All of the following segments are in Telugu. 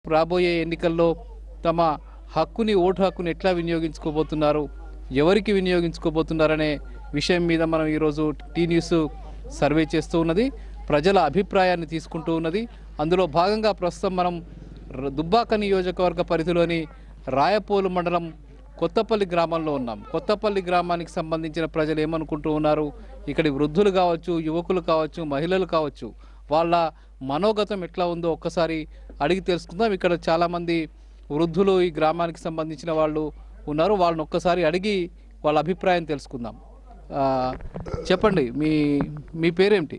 రాబోయే ఎన్నికల్లో తమ హక్కుని ఓటు హక్కుని ఎట్లా వినియోగించుకోబోతున్నారు ఎవరికి వినియోగించుకోబోతున్నారనే విషయం మీద మనం ఈరోజు టీ న్యూస్ సర్వే చేస్తూ ఉన్నది ప్రజల అభిప్రాయాన్ని తీసుకుంటూ ఉన్నది అందులో భాగంగా ప్రస్తుతం మనం ర- దుబ్బాక నియోజకవర్గ పరిధిలోని రాయపోలు మండలం కొత్తపల్లి గ్రామంలో ఉన్నాం కొత్తపల్లి గ్రామానికి సంబంధించిన ప్రజలు ఏమనుకుంటూ ఉన్నారు ఇక్కడి వృద్ధులు కావచ్చు యువకులు కావచ్చు మహిళలు కావచ్చు వాళ్ళ మనోగతం ఎట్లా ఉందో ఒక్కసారి అడిగి తెలుసుకుందాం ఇక్కడ చాలామంది వృద్ధులు ఈ గ్రామానికి సంబంధించిన వాళ్ళు ఉన్నారు వాళ్ళని ఒక్కసారి అడిగి వాళ్ళ అభిప్రాయం తెలుసుకుందాం ఆ, చెప్పండి మీ మీ పేరేమిటి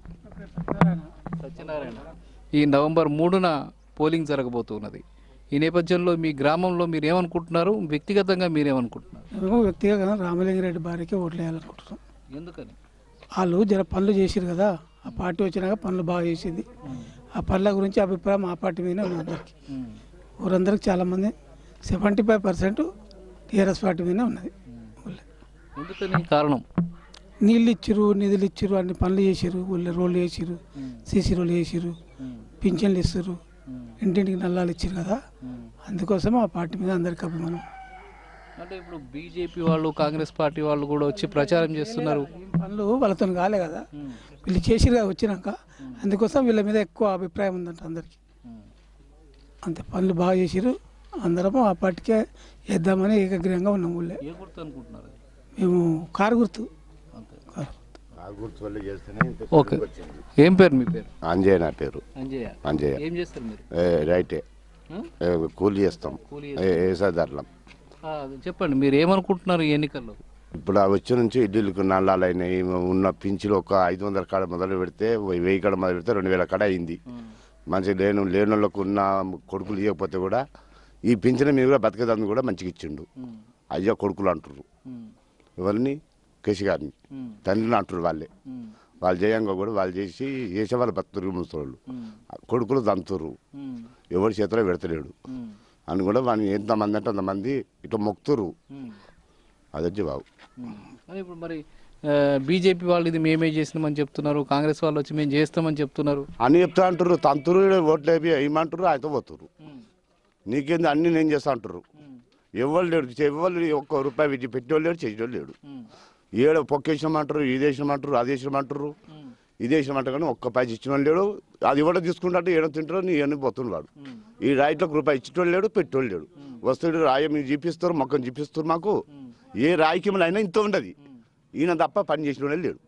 సత్యనారాయణ ఈ నవంబర్ మూడున పోలింగ్ జరగబోతున్నది ఈ నేపథ్యంలో మీ గ్రామంలో మీరు ఏమనుకుంటున్నారు వ్యక్తిగతంగా మీరేమనుకుంటున్నారు మేము వ్యక్తిగతంగా రామలింగారెడ్డి భార్యకి ఓట్లు వేయాలనుకుంటున్నాం ఎందుకని వాళ్ళు జర పనులు చేసిరు కదా ఆ పార్టీ వచ్చినాక పనులు బాగా చేసింది ఆ పనుల గురించి అభిప్రాయం ఆ పార్టీ మీదనే ఉంది అందరికి ఊరందరికి చాలామంది seventy five percent TRS party మీదనే ఉన్నది ఊళ్ళో. ఎందుకని కారణం నీళ్ళు ఇచ్చిరు నిధులు ఇచ్చిరు అన్ని పనులు చేసిరు ఊళ్ళో రోడ్లు వేసిరు సీసీ రోడ్లు వేసిరు పింఛన్లు ఇస్తారు ఇంటింటికి నల్లాలు ఇచ్చారు కదా అందుకోసం ఆ పార్టీ మీద అందరికి అభిమానం అంటే ఇప్పుడు బీజేపీ వాళ్ళు కాంగ్రెస్ పార్టీ వాళ్ళు కూడా వచ్చి ప్రచారం చేస్తున్నారు ఏం పనులు వాళ్ళతో కాలే కదా వీళ్ళు చేసిరు కదా వచ్చినాక అందుకోసం వీళ్ళ మీద ఎక్కువ అభిప్రాయం ఉందంట అందరికి అంతే పనులు బాగా చేసిరు అందరము ఆ పార్టీకే వేద్దామని ఏకగ్రీయంగా ఉన్నాం ఊళ్ళో ఏ గుర్తు అనుకుంటున్నారు మేము కారు గుర్తు అంతే కారు ఆ గుర్తు వల్ల చేస్తేనే ఇంత ఓకే ఏం పేరు మీ పేరు అంజయ్య నా పేరు అంజయ్య అంజయ్య ఏం చేస్తారు మీరు ఏ, రైటే ఆ? ఏ, కూలి చేస్తాం కూలీ వేసాదారులం ఆ, చెప్పండి మీరు ఏమనుకుంటున్నారు ఈ ఎన్నికల్లో ఇప్పుడు ఆ వచ్చి నుంచి ఇడ్లీలకు నల్లాలైనాయి ఉన్న పింఛలు ఒక ఐదు వందల కాడ మొదలు పెడితే ఓ వెయ్యి కాడ మొదలు పెడితే రెండు వేల కాడ అయింది మంచి లేను లేని వాళ్ళకు ఉన్న కొడుకులు ఇవ్వకపోతే కూడా ఈ పింఛన మీద కూడా బతికేదాన్ని కూడా మంచిగా ఇచ్చిండు అయ్యా కొడుకులు అంటారు ఎవరిని కేసీ గారిని తండ్రిని అంటారు వాళ్ళే వాళ్ళు చేయంగా కూడా వాళ్ళు చేసి చేసే వాళ్ళు బతుకురు ముసలోళ్ళు కొడుకులు దంతురు ఎవరి చేతిలో పెడతలేడు అని కూడా వాడిని ఎంతమంది అంటే అంతమంది ఇట్లా మొక్కుతురు అదొచ్చి బాబు కానీ ఇప్పుడు మరి బీజేపీ వాళ్ళు ఇది మేమే చేసినామని చెప్తున్నారు కాంగ్రెస్ వాళ్ళు వచ్చి మేము చేస్తామని చెప్తున్నారు అని చెప్తా అంటారు తంతురు ఓట్లు వేపి వేయమంటారు ఆయనతో పోతురు నీకేంది అన్ని నేను చేస్తా అంటారు ఎవరు లేడు ఎవరు ఒక్క రూపాయి విడిచి పెట్టేవాళ్ళు లేడు చేసేవాళ్ళు లేడు ఏడ పొక్కేసినామంటారు ఇది వేసినామంటారు అది వేసినామంటారు ఇది వేసినామంటారు కానీ ఒక్క పైసలు ఇచ్చిన వాళ్ళు లేడు అది కూడా తీసుకుంటే ఏడో తింటారో నీ ఎన్ని పోతుంది వాడు ఈ రాయిట్లోకి రూపాయి ఇచ్చేటోళ్ళు లేడు పెట్టేవాళ్ళు లేడు వస్తుడు రాయి మీరు చూపిస్తారు మొక్కను చూపిస్తారు మాకు ఏ రాయికి మన అయినా ఇంత ఉండదు ఈయన తప్ప పని చేసిన వాళ్ళే లేడు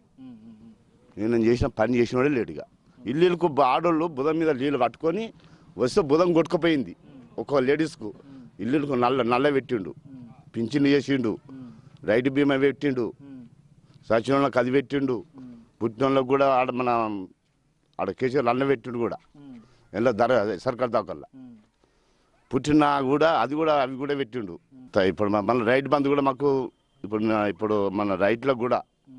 నేను చేసిన పని చేసిన వాడే లేడు ఇక ఇల్లులకు ఆడోళ్ళు బుధం మీద నీళ్ళు పట్టుకొని వస్తే బుధం కొట్టుకుపోయింది ఒక లేడీస్కు ఇల్లులకు నల్ల నల్ల పెట్టిండు పింఛన్ చేసిండు రైతు బీమా పెట్టిండు సచిన వాళ్ళకి అది పెట్టిండు పుట్టిన వాళ్ళకి కూడా ఆడ మన ఆడ కేసీఆర్ నల్ల పెట్టిండు కూడా ఎలా ధర అదే సర్కార్ దాకల్లా పుట్టినా కూడా అది కూడా అవి కూడా పెట్టిండు త- ఇప్పుడు మ- మన రైతు బంధు కూడా మాకు ఇప్పుడు నా- ఇప్పుడు మన రైతులకు కూడా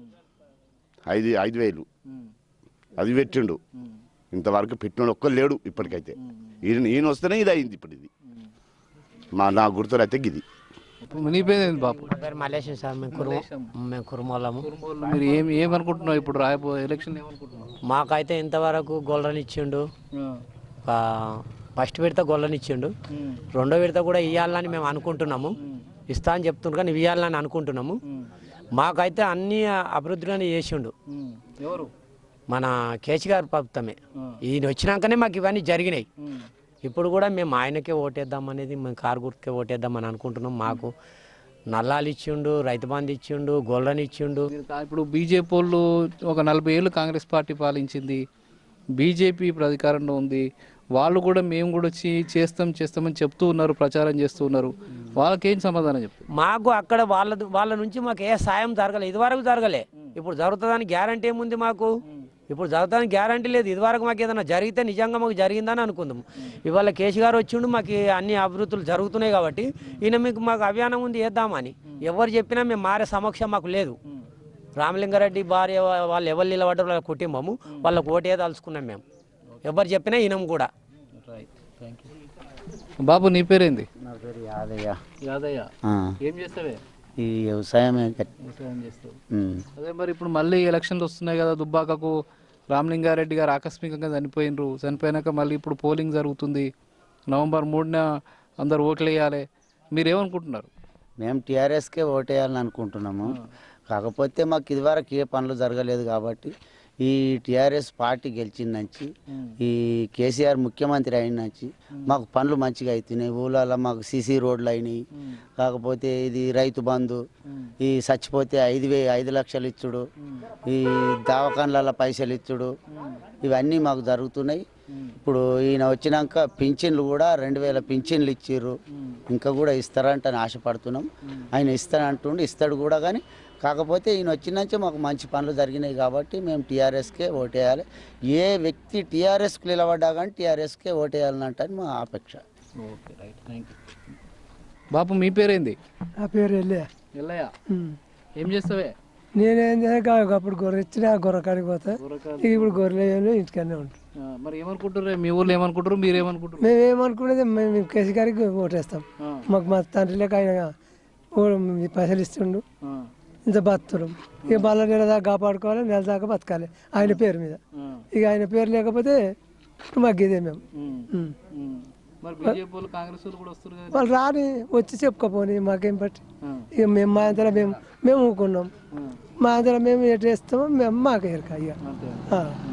ఐదు ఐదు వేలు అది పెట్టిండు ఇంతవరకు పెట్టినోడు ఒక్కరు లేడు ఇప్పటికైతే ఈయన ఈయన వస్తేనే ఇది అయింది ఇప్పుడు ఇది మా నా గుర్తులు అయితే ఇది ఇప్పుడు నీ పేరు ఏంది బాపు నా పేరు మలేషియా సార్ మేము కురుమ మేము కురుమోళ్ళము కుటుంబంలో మీరు ఏం ఏమనుకుంటున్నావు ఇప్పుడు రాయబో ఎలక్షన్ ఏమనుకుంటున్నావు మాకైతే ఇంతవరకు గొల్లని ఇచ్చిండు ఒక ఫస్ట్ విడత గొల్లని ఇచ్చిండు రెండో విడత కూడా ఇవ్వాలని మేము అనుకుంటున్నాము ఇస్తా అని చెప్తుండ్రు కానీ ఇవ్వాలని అనుకుంటున్నాము మాకైతే అన్ని అభివృద్ధిలోనే చేసిండు ఎవరు మన కేసీ గారి ప్రభుత్వమే ఈయన వచ్చినాకనే మాకు ఇవన్నీ జరిగినాయి ఇప్పుడు కూడా మేము ఆయనకే ఓటేద్దాం అనేది మేము కారు గుర్తుకే ఓటేద్దామని అనుకుంటున్నాం మాకు నల్లాలు ఇచ్చిండు రైతు బంధు ఇచ్చిండు గొల్లని ఇచ్చిండు మీరు కా- ఇప్పుడు బీజేపీ వాళ్ళు ఒక నలభై ఏళ్ళు కాంగ్రెస్ పార్టీ పాలించింది బీజేపీ ఇప్పుడు అధికారంలో ఉంది వాళ్ళు కూడా మేము కూడా వచ్చి చేస్తాం చేస్తామని చెప్తూ ఉన్నారు ప్రచారం చేస్తూ ఉన్నారు వాళ్ళకేం సమాధానం చెప్తారు మాకు అక్కడ వాళ్ళ వాళ్ళ నుంచి మాకు ఏ సాయం జరగలేదు ఇదివరకు జరగలే ఇప్పుడు జరుగుతుందని గ్యారంటీ ఏముంది మాకు ఇప్పుడు జరుగుతుందని గ్యారంటీ లేదు ఇదివరకు మాకు ఏదైనా జరిగితే నిజంగా మాకు జరిగిందని అనుకుందాం ఇవాళ కేసీ గారు వచ్చిండు మాకు ఈ అన్ని అభివృద్ధులు జరుగుతున్నాయి కాబట్టి ఈయన మీకు మాకు అభియానం ఉంది వేద్దామని ఎవరు చెప్పినా మేము మారే సమక్షం మాకు లేదు రామలింగారెడ్డి భార్య వా- వాళ్ళు ఎవరు నిలబడ్డారు వాళ్ళ కుటుంబము వాళ్ళకు ఓటేదలుచుకున్నాం మేము ఎవరు చెప్పినా ఈయనం కూడా బాబు నీ పేరేంది నా పేరు యాదయ్య యాదయ్య ఆ, ఏం చేస్తావే ఈ వ్యవసాయమే కట్- వ్యవసాయం చేస్తావు ఉమ్. అదే మరి ఇప్పుడు మళ్ళీ ఎలక్షన్లు వస్తున్నాయి కదా దుబ్బాకకు రామలింగారెడ్డి గారు ఆకస్మికంగా చనిపోయినరు చనిపోయినాక మళ్ళీ ఇప్పుడు పోలింగ్ జరుగుతుంది నవంబర్ మూడున అందరు ఓట్లు వేయాలి మీరేమనుకుంటున్నారు మేము టీఆర్ఎస్కే ఓటేయాలని అనుకుంటున్నాము కాకపోతే మాకు ఇదివరకు ఏ పనులు జరగలేదు కాబట్టి ఈ టీఆర్ఎస్ పార్టీ గెలిచిన నుంచి ఈ కేసీఆర్ ముఖ్యమంత్రి అయిన నుంచి మాకు పనులు మంచిగా అవుతున్నాయి ఊళ్ళలో మాకు సీసీ రోడ్లు అయినాయి కాకపోతే ఇది రైతు బంధు ఈ చచ్చిపోతే ఐదు వే ఐదు లక్షలు ఇచ్చుడు ఈ దవాఖాన్లలో పైసలు ఇచ్చుడు ఇవన్నీ మాకు జరుగుతున్నాయి ఇప్పుడు ఈయన వచ్చినాక పింఛన్లు కూడా రెండు వేల పింఛన్లు ఇచ్చిర్రు ఇంకా కూడా ఇస్తారంటని ఆశపడుతున్నాం ఆయన ఇస్తానంటుండి ఇస్తాడు కూడా కానీ కాకపోతే ఈయన వచ్చినాచే మాకు మంచి పనులు జరిగినాయి కాబట్టి మేము టీఆర్ఎస్కే ఓటేయాలి ఏ వ్యక్తి టీఆర్ఎస్కి నిలబడ్డా కానీ టీఆర్ఎస్కే ఓటేయాలనంటని మా అపేక్ష ఓకే రైట్ థ్యాంక్ యూ బాపు మీ పేరేంది నా పేరు వెళ్ళే ఎల్లయ్య ఏం చేస్తావే నేనేం చేయక అప్పుడు గొర్రె ఇచ్చిన ఆ గొర్రె కాడికి పోతా ఇక ఇప్పుడు గొర్రెలు ఇంటికనే ఉంటాం ఆ, మరి ఏమనుకుంటారు మీ ఊర్లో ఏమనుకుంటారు మీరేమనుకుంటారు మేము ఏమనుకునేది మేము కేసీ గారికి ఓటేస్తాం ఆ. మాకు మా తండ్రి లేక ఆయన ఓ- ఈ పైసలు ఇస్తుండు ఆ, ఇంత బతున్నాం ఇక మళ్ళీ నెల దాకా కాపాడుకోవాలి నెల దాకా బతకాలి ఆయన పేరు మీద ఆ, ఇక ఆయన పేరు లేకపోతే మాకు ఇదే మేము ఉమ్, ఉం. ఉమ్. మరి బీజేపీ వాళ్ళు కాంగ్రెస్ వాళ్ళు కూడా వస్తారు కదా వాళ్ళు రాని వచ్చి చెప్పుకోపోని మాకేం పట్టి ఆ, ఇక మేము మా అంతలో మేము మేము ఊకున్నాం ఆ, మా అంతలో మేము ఎటు వేస్తామో మేము మాకు ఎరక ఇక అంతే ఆ.